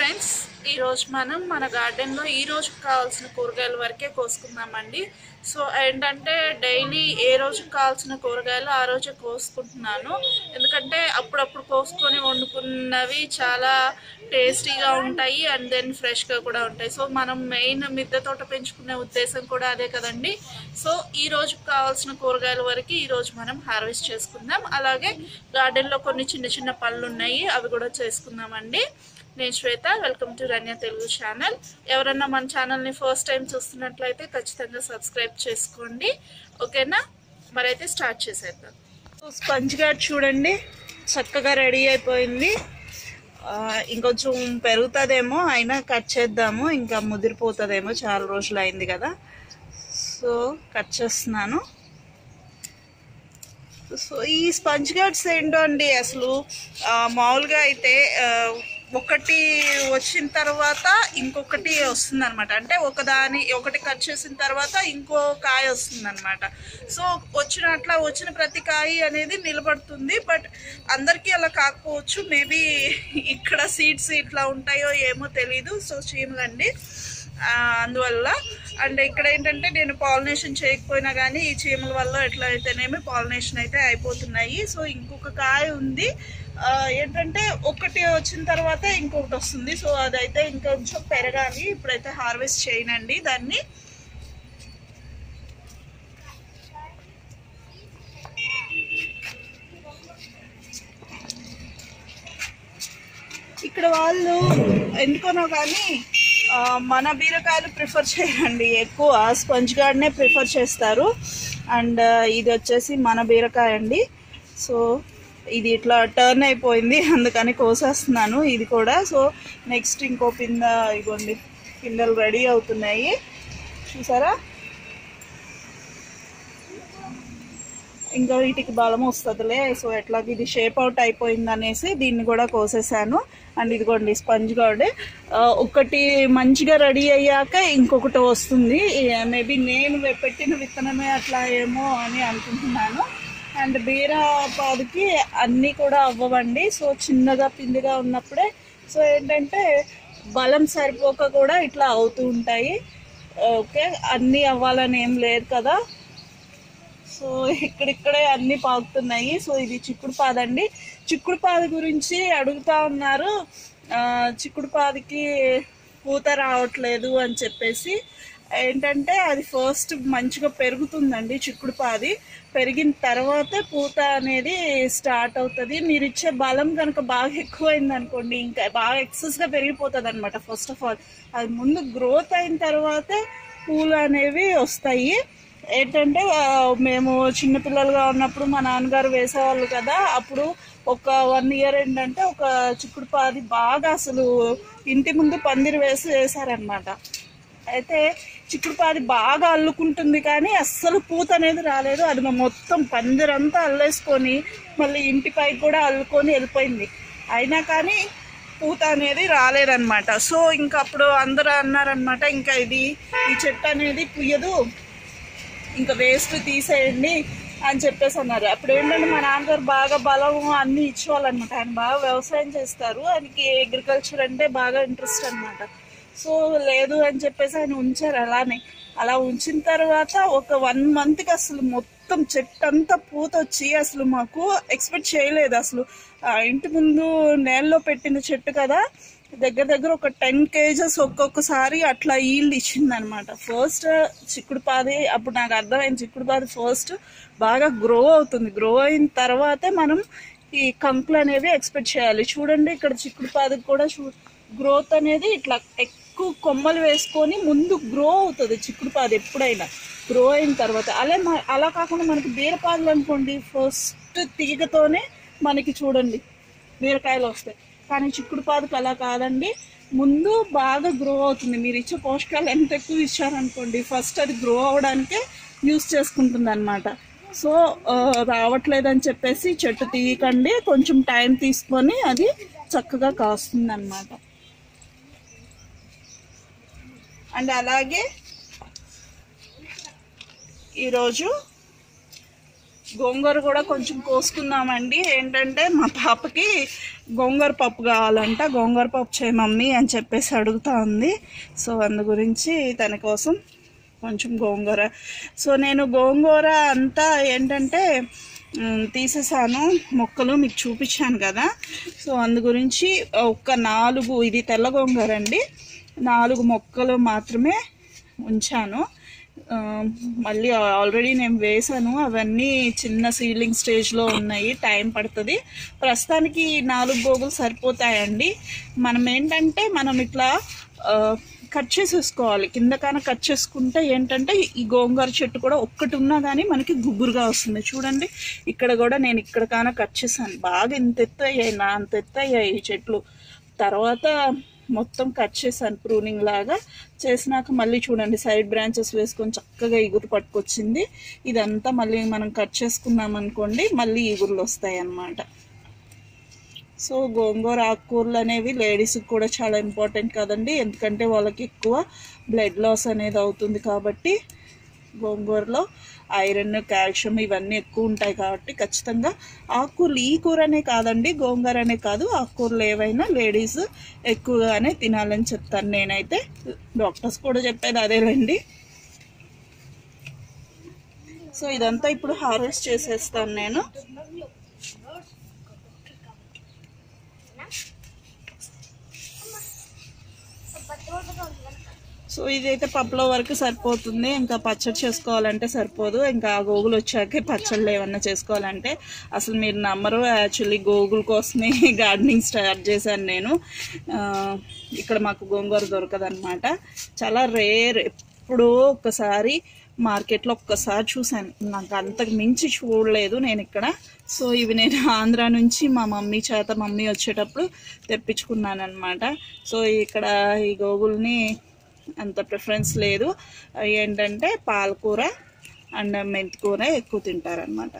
friends ఈరోజు మనం మన గార్డెన్లో ఈ రోజుకి కావాల్సిన కూరగాయల వరకే కోసుకుందామండి సో ఏంటంటే డైలీ ఏ రోజుకి కావాల్సిన కూరగాయలు ఆ రోజే కోసుకుంటున్నాను ఎందుకంటే అప్పుడప్పుడు కోసుకొని వండుకున్నవి చాలా టేస్టీగా ఉంటాయి అండ్ దెన్ ఫ్రెష్గా కూడా ఉంటాయి సో మనం మెయిన్ మిద్దె తోట పెంచుకునే ఉద్దేశం కూడా అదే కదండి సో ఈ రోజుకి కావాల్సిన కూరగాయల వరకు ఈ రోజు మనం హార్వెస్ట్ చేసుకుందాం అలాగే గార్డెన్లో కొన్ని చిన్న చిన్న పళ్ళు ఉన్నాయి అవి కూడా చేసుకుందామండి నేను Shweta welcome to Ranya Telugu channel ఎవరన్నా మన ఛానల్ని ఫస్ట్ టైం చూస్తున్నట్లయితే ఖచ్చితంగా సబ్స్క్రైబ్ చేసుకోండి ఓకేనా మరైతే స్టార్ట్ చేసేద్దాం స్పంజ్ గార్డ్ చూడండి చక్కగా రెడీ అయిపోయింది ఆ, ఇంకొంచెం పెరుగుతుందేమో అయినా కట్ చేద్దాము ఇంకా ముదిరిపోతుందేమో చాలా రోజులు అయింది కదా సో కట్ చేస్తున్నాను సో ఈ స్పంజ్ గార్డ్స్ ఏంటో అండి అసలు ఆ, మామూలుగా అయితే ఆ, ఒకటి వచ్చిన తర్వాత ఇంకొకటి వస్తుంది అనమాట అంటే ఒకదాని ఒకటి కట్ చేసిన తర్వాత ఇంకో కాయ వస్తుంది అనమాట సో వచ్చిన అట్లా వచ్చిన ప్రతి కాయ అనేది నిలబడుతుంది బట్ అందరికీ అలా కాకపోవచ్చు మేబీ ఇక్కడ సీడ్స్ ఇట్లా ఉంటాయో ఏమో తెలీదు సో చీమలండి ఆ, అందువల్ల అండ్ ఇక్కడ ఏంటంటే నేను పాలినేషన్ చేయకపోయినా కానీ ఈ చీమల వల్ల ఎట్లా అయితేనేమి పాలినేషన్ అయితే అయిపోతున్నాయి సో ఇంకొక కాయ ఉంది ఆ, ఏంటంటే ఒకటి వచ్చిన తర్వాత ఇంకొకటి వస్తుంది సో అదైతే ఇంకొంచెం పెరగాలి ఇప్పుడైతే హార్వెస్ట్ చేయనండి దాన్ని ఇక్కడ వాళ్ళు ఎందుకనో కానీ ఆ, మన బీరకాయలు ప్రిఫర్ చేయరండి ఎక్కువ స్పంజ్ గార్డ్నే ప్రిఫర్ చేస్తారు అండ్ ఇది వచ్చేసి మన బీరకాయ అండి సో ఇది ఇట్లా టర్న్ అయిపోయింది అందుకని కోసేస్తున్నాను ఇది కూడా సో నెక్స్ట్ ఇంకో పింద ఇగోండి పిందెలు రెడీ అవుతున్నాయి చూసారా ఇంకా వీటికి బలం వస్తుందిలే సో ఎట్లాగ ఇది షేప్ అవుట్ అయిపోయింది అనేసి దీన్ని కూడా కోసేసాను అండ్ ఇదిగోండి స్పంజ్ గార్డ్ ఒకటి మంచిగా రెడీ అయ్యాక ఇంకొకటి వస్తుంది మేబీ నేను పెట్టిన విత్తనమే అట్లా ఏమో అని అనుకుంటున్నాను అండ్ బీర పాదుకి అన్నీ కూడా అవ్వవండి సో చిన్నగా పిండిగా ఉన్నప్పుడే సో ఏంటంటే బలం సరిపోక కూడా ఇట్లా అవుతూ ఉంటాయి ఓకే అన్నీ అవ్వాలని ఏం లేదు కదా సో ఇక్కడిక్కడే అన్ని పాకుతున్నాయి సో ఇది చిక్కుడు పాదండి చిక్కుడు పాద గురించి అడుగుతా ఉన్నారు ఆ, చిక్కుడు పాదికి పూత రావట్లేదు అని చెప్పేసి ఏంటంటే అది ఫస్ట్ మంచిగా పెరుగుతుందండి చిక్కుడు పాది పెరిగిన తర్వాతే పూత అనేది స్టార్ట్ అవుతుంది మీరు ఇచ్చే బలం కనుక బాగా ఎక్కువైంది అనుకోండి ఇంకా బాగా ఎక్సెస్గా పెరిగిపోతుంది అనమాట ఫస్ట్ ఆఫ్ ఆల్ అది ముందు గ్రోత్ అయిన తర్వాతే పూలు అనేవి వస్తాయి ఏంటంటే ఆ, మేము చిన్నపిల్లలుగా ఉన్నప్పుడు మా నాన్నగారు వేసేవాళ్ళు కదా అప్పుడు ఒక వన్ ఇయర్ ఏంటంటే ఒక చిక్కుడు పాది బాగా అసలు ఇంటి ముందు పందిరి వేసి వేసారనమాట అయితే చిక్కుడు పాది బాగా అల్లుకుంటుంది కానీ అస్సలు పూత అనేది రాలేదు అది మా మొత్తం పందిరంతా అల్లేసుకొని మళ్ళీ ఇంటిపైకి కూడా అల్లుకొని వెళ్ళిపోయింది అయినా కానీ పూత అనేది రాలేదన్నమాట సో ఇంకా అప్పుడు అందరూ అన్నారనమాట ఇంకా ఇది ఈ చెట్టు అనేది పుయ్యదు ఇంకా వేస్ట్ తీసేయండి అని చెప్పేసి అన్నారు అప్పుడు ఏంటంటే మా నాన్నగారు బాగా బలం అన్ని ఇచ్చేవాళ్ళనమాట ఆయన బాగా వ్యవసాయం చేస్తారు ఆయనకి అగ్రికల్చర్ అంటే బాగా ఇంట్రెస్ట్ అన్నమాట సో లేదు అని చెప్పేసి ఆయన ఉంచారు అలానే అలా ఉంచిన తర్వాత ఒక వన్ మంత్కి అసలు మొత్తం చెట్టు అంతా పూత వచ్చి అసలు మాకు ఎక్స్పెక్ట్ చేయలేదు అసలు ఆ ఇంటి ముందు నేలలో పెట్టిన చెట్టు కదా దగ్గర దగ్గర ఒక టెన్ కేజెస్ ఒక్కొక్కసారి అట్లా ఈల్డ్ ఇచ్చింది అనమాట ఫస్ట్ చిక్కుడు పాది అప్పుడు నాకు అర్థమైంది చిక్కుడు పాది ఫస్ట్ బాగా గ్రో అవుతుంది గ్రో అయిన తర్వాతే మనం ఈ కంకులు అనేవి ఎక్స్పెక్ట్ చేయాలి చూడండి ఇక్కడ చిక్కుడు పాదికి కూడా చూ గ్రోత్ అనేది ఇట్లా ఎక్కువ కొమ్మలు వేసుకొని ముందు గ్రో అవుతుంది చిక్కుడు పాది ఎప్పుడైనా గ్రో అయిన తర్వాత అలా మ- అలా కాకుండా మనకి బీరపాదులు అనుకోండి ఫస్ట్ తీగతోనే మనకి చూడండి బీరకాయలు వస్తాయి కానీ చిక్కుడు పాదుకు అలా కాదండి ముందు బాగా గ్రో అవుతుంది మీరు ఇచ్చే పోషకాలు ఎంత ఎక్కువ ఇచ్చారనుకోండి ఫస్ట్ అది గ్రో అవడానికే యూస్ చేసుకుంటుంది అనమాట సో ఆ, రావట్లేదని చెప్పేసి చెట్టు తీయకండి కొంచెం టైం తీసుకొని అది చక్కగా కాస్తుంది అనమాట అండ్ అలాగే ఈరోజు గోంగూర కూడా కొంచెం కోసుకుందామండి ఏంటంటే మా పాపకి గోంగూర పప్పు కావాలంట గోంగూర పప్పు చేయ మమ్మీ అని చెప్పేసి అడుగుతా ఉంది సో అందు గురించి తన కోసం కొంచెం గోంగూర సో నేను గోంగూర అంతా ఏంటంటే మ్, తీసేసాను మొక్కలు మీకు చూపించాను కదా సో అందు గురించి ఒక్క నాలుగు ఇది తెల్ల గోంగూర అండి నాలుగు మొక్కలు మాత్రమే ఉంచాను ఆ, మళ్ళీ ఆల్రెడీ నేను వేసాను అవన్నీ చిన్న సీలింగ్ స్టేజ్లో ఉన్నాయి టైం పడుతుంది ప్రస్తుతానికి ఈ నాలుగు గోగులు సరిపోతాయండి మనం ఏంటంటే మనం ఇట్లా ఆ, కట్ చేసేసుకోవాలి కింద కాన కట్ చేసుకుంటే ఏంటంటే ఈ గోంగూర చెట్టు కూడా ఒక్కటి ఉన్నా కానీ మనకి గుబురుగా వస్తుంది చూడండి ఇక్కడ కూడా నేను ఇక్కడ కాన కట్ చేశాను బాగా ఇంత ఎత్తు అయ్యాయి నా అంత ఎత్తు అయ్యాయి ఈ చెట్లు తర్వాత మొత్తం కట్ చేశాను ప్రూనింగ్ లాగా చేసినాక మళ్ళీ చూడండి సైడ్ బ్రాంచెస్ వేసుకొని చక్కగా ఇగురు పట్టుకొచ్చింది ఇదంతా మళ్ళీ మనం కట్ చేసుకున్నాం అనుకోండి మళ్ళీ ఇగురులు వస్తాయి అన్నమాట సో గోంగూర ఆకుకూరలు అనేవి లేడీస్కి కూడా చాలా ఇంపార్టెంట్ కదండి ఎందుకంటే వాళ్ళకి ఎక్కువ బ్లడ్ లాస్ అనేది అవుతుంది కాబట్టి గోంగూరలో ఐరన్ కాల్షియం ఇవన్నీ ఎక్కువ ఉంటాయి కాబట్టి ఖచ్చితంగా ఆకుకూరలు ఈ కూరనే కాదండి గోంగూర అనే కాదు ఆకుకూరలు ఏవైనా లేడీస్ ఎక్కువగానే తినాలని చెప్తాను నేనైతే డాక్టర్స్ కూడా చెప్పేది అదేలేండి సో ఇదంతా ఇప్పుడు హార్వెస్ట్ చేసేస్తాను నేను సో ఇదైతే పప్పులో వరకు సరిపోతుంది ఇంకా పచ్చడి చేసుకోవాలంటే సరిపోదు ఇంకా ఆ గోగులు వచ్చాకే పచ్చళ్ళు ఏమన్నా చేసుకోవాలంటే అసలు మీరు నమ్మరు యాక్చువల్లీ గోగుల కోసమే గార్డెనింగ్ స్టార్ట్ చేశాను నేను ఆ, ఇక్కడ మాకు గోంగూర దొరకదన్నమాట చాలా రేర్ ఎప్పుడో ఒక్కసారి మార్కెట్లో ఒక్కసారి చూశాను నాకు అంతకు మించి చూడలేదు నేను ఇక్కడ సో ఇవి నేను ఆంధ్ర నుంచి మా మమ్మీ చేత మమ్మీ వచ్చేటప్పుడు తెప్పించుకున్నాను అనమాట సో ఇక్కడ ఈ గోగుల్ని అంత ప్రిఫరెన్స్ లేదు ఏంటంటే పాలకూర అండ్ మెంతికూర ఎక్కువ తింటారనమాట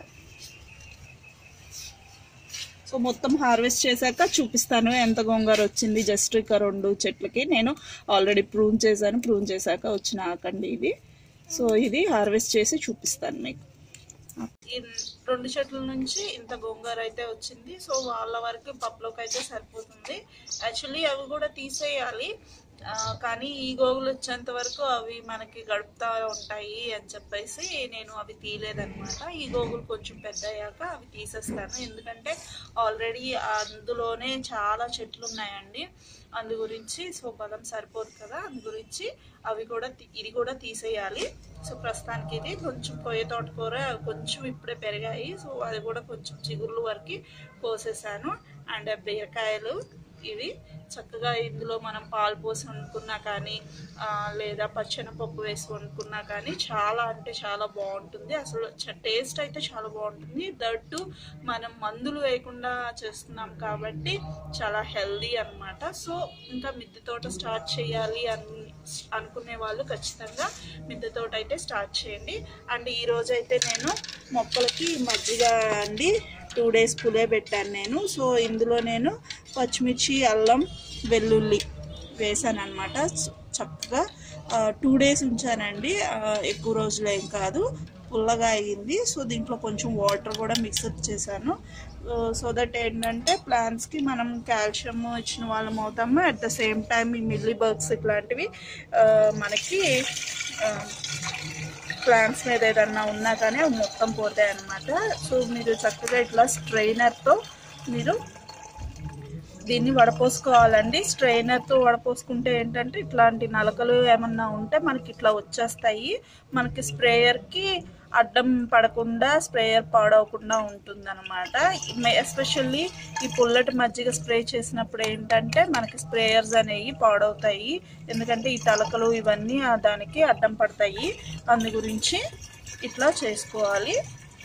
సో మొత్తం హార్వెస్ట్ చేశాక చూపిస్తాను ఎంత గోంగూర వచ్చింది జస్ట్ ఇక రెండు చెట్లకి నేను ఆల్రెడీ ప్రూన్ చేశాను ప్రూన్ చేశాక వచ్చిన ఆకండి ఇది సో ఇది హార్వెస్ట్ చేసి చూపిస్తాను మీకు ఈ రెండు చెట్ల నుంచి ఇంత గోంగూర అయితే వచ్చింది సో వాళ్ళ వరకు పప్పులోకి అయితే సరిపోతుంది యాక్చువల్లీ అవి కూడా తీసేయాలి ఆ, కానీ ఈ గోగులు వచ్చేంత వరకు అవి మనకి గడుపుతా ఉంటాయి అని చెప్పేసి నేను అవి తీయలేదన్నమాట ఈ గోగులు కొంచెం పెద్ద అయ్యాక అవి తీసేస్తాను ఎందుకంటే ఆల్రెడీ అందులోనే చాలా చెట్లు ఉన్నాయండి అందు గురించి సో బలం సరిపోదు కదా అందు గురించి అవి కూడా తీ- ఇది కూడా తీసేయాలి సో ప్రస్తుతానికి ఇది కొంచెం కొయ్య తోటకూర కొంచెం ఇప్పుడే పెరిగాయి సో అది కూడా కొంచెం చిగుర్లు వరకు కోసేసాను అండ్ బీరకాయలు ఇవి చక్కగా ఇందులో మనం పాలు పోసి వండుకున్నా కానీ ఆ, లేదా పచ్చెనపప్పు వేసి వండుకున్నా కానీ చాలా అంటే చాలా బాగుంటుంది అసలు టేస్ట్ అయితే చాలా బాగుంటుంది దట్టు మనం మందులు వేయకుండా చేస్తున్నాం కాబట్టి చాలా హెల్దీ అన్నమాట సో ఇంకా మిద్దె తోట స్టార్ట్ చేయాలి అని అనుకునే వాళ్ళు ఖచ్చితంగా మిద్దె తోట అయితే స్టార్ట్ చేయండి అండ్ ఈ రోజు అయితే నేను మొక్కలకి మజ్జిగ అండి టూ డేస్ పులే పెట్టాను నేను సో ఇందులో నేను పచ్చిమిర్చి అల్లం వెల్లుల్లి వేసాను అనమాట చక్కగా టూ డేస్ ఉంచానండి ఆ, ఎక్కువ రోజులు ఏం కాదు పుల్లగా అయ్యింది సో దీంట్లో కొంచెం వాటర్ కూడా మిక్సప్ చేశాను సో దట్ ఏంటంటే ప్లాంట్స్కి మనం కాల్షియం ఇచ్చిన వాళ్ళం అవుతాము అట్ ద సేమ్ టైం ఈ మిల్లీ బర్గ్స్ ఇట్లాంటివి ఆ, మనకి ప్లాంట్స్ మీద ఏదన్నా ఉన్నా కానీ అవి మొత్తం పోతాయి అన్నమాట సో మీరు చక్కగా ఇట్లా స్ట్రైనర్తో మీరు దీన్ని వడపోసుకోవాలండి స్ట్రైనర్తో వడపోసుకుంటే ఏంటంటే ఇట్లాంటి నలకలు ఏమన్నా ఉంటే మనకి ఇట్లా వచ్చేస్తాయి మనకి స్ప్రేయర్కి అడ్డం పడకుండా స్ప్రేయర్ పాడవకుండా ఉంటుందన్నమాట ఎస్పెషల్లీ ఈ పుల్లటి మజ్జిగ స్ప్రే చేసినప్పుడు ఏంటంటే మనకి స్ప్రేయర్స్ అనేవి పాడవుతాయి ఎందుకంటే ఈ తలకలు ఇవన్నీ ఆ దానికి అడ్డం పడతాయి అందు గురించి ఇట్లా చేసుకోవాలి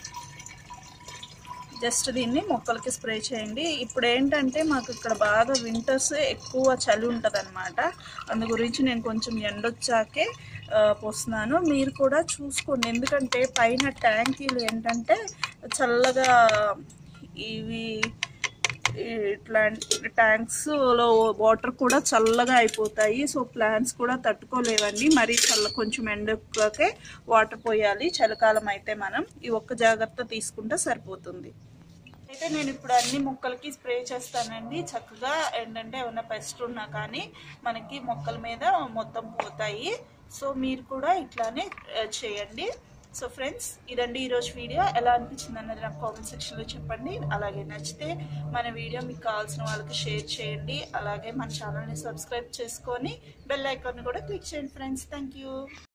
జస్ట్ దీన్ని మొక్కలకి స్ప్రే చేయండి ఇప్పుడు ఏంటంటే మాకు ఇక్కడ బాగా వింటర్స్ ఎక్కువ చలి ఉంటుంది అనమాట అందు గురించి నేను కొంచెం ఎండొచ్చాకే ఆ, పోస్తున్నాను మీరు కూడా చూసుకోండి ఎందుకంటే పైన ట్యాంకీలు ఏంటంటే చల్లగా ఇవి ఇట్లాంటి ట్యాంక్స్లో వాటర్ కూడా చల్లగా అయిపోతాయి సో ప్లాంట్స్ కూడా తట్టుకోలేవండి మరి చల్ల కొంచెం ఎండకే వాటర్ పోయాలి చలికాలం అయితే మనం ఈ ఒక్క జాగ్రత్త తీసుకుంటే సరిపోతుంది అయితే నేను ఇప్పుడు అన్ని మొక్కలకి స్ప్రే చేస్తానండి చక్కగా ఏంటంటే ఏమైనా పెస్ట్ ఉన్నా కానీ మనకి మొక్కల మీద మొత్తం పోతాయి సో మీరు కూడా ఇట్లానే ఆ, చేయండి సో ఫ్రెండ్స్ ఇదండి ఈరోజు వీడియో ఎలా అనిపించింది అన్నది నాకు కామెంట్ సెక్షన్లో చెప్పండి అలాగే నచ్చితే మన వీడియో మీకు కావాల్సిన వాళ్ళకి షేర్ చేయండి అలాగే మన ఛానల్ని సబ్స్క్రైబ్ చేసుకొని బెల్ ఐకాన్ని కూడా క్లిక్ చేయండి ఫ్రెండ్స్ థ్యాంక్ యూ